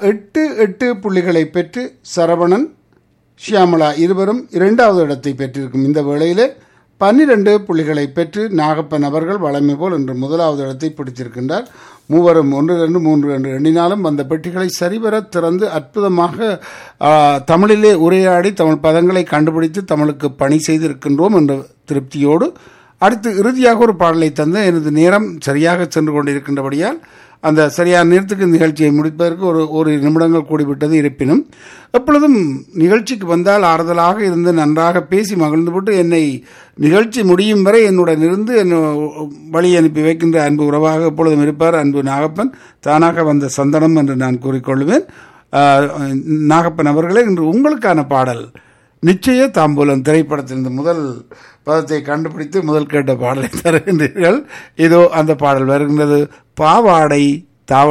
எட்டு எட்டு புள்ளிகளை பெற்று சரவணன் ஷியாமளா இருவரும் இரண்டாவது இடத்தை பெற்றிருக்கும் இந்த வேளையிலே பன்னிரண்டு புள்ளிகளை பெற்று நாகப்பன் அவர்கள் வளமை போல் இன்று முதலாவது இடத்தை பிடித்திருக்கின்றார் மூவரும் ஒன்று ரெண்டு மூன்று என்று எண்ணினாலும் அந்த பெட்டிகளை சரிவர திறந்து அற்புதமாக ஆ, தமிழிலே உரையாடி தமிழ் பதங்களை கண்டுபிடித்து தமிழுக்கு பணி செய்திருக்கின்றோம் என்ற திருப்தியோடு அடுத்து இறுதியாக ஒரு பாடலை தந்த எனது நேரம் சரியாக சென்று கொண்டிருக்கின்றபடியால் அந்த சரியான நேரத்துக்கு நிகழ்ச்சியை முடிப்பதற்கு ஒரு ஒரு நிமிடங்கள் கூடிவிட்டது இருப்பினும் எப்பொழுதும் நிகழ்ச்சிக்கு வந்தால் ஆறுதலாக இருந்து நன்றாக பேசி மகிழ்ந்துவிட்டு என்னை நிகழ்ச்சி முடியும் வரை என்னுடன் இருந்து என்னை வழி அனுப்பி வைக்கின்ற அன்பு உறவாக எப்பொழுதும் இருப்பார் அன்பு நாகப்பன் தானாக வந்த சந்தனம் என்று நான் கூறிக்கொள்வேன் ஆஹ், நாகப்பன் அவர்களே இன்று உங்களுக்கான பாடல் நிச்சய தாம்பூலம் திரைப்படத்திலிருந்து முதல் பதத்தை கண்டுபிடித்து முதல் கேட்ட பாடலை தருகின்றீர்கள் இதோ அந்த பாடல் வருகின்றது பாவாடை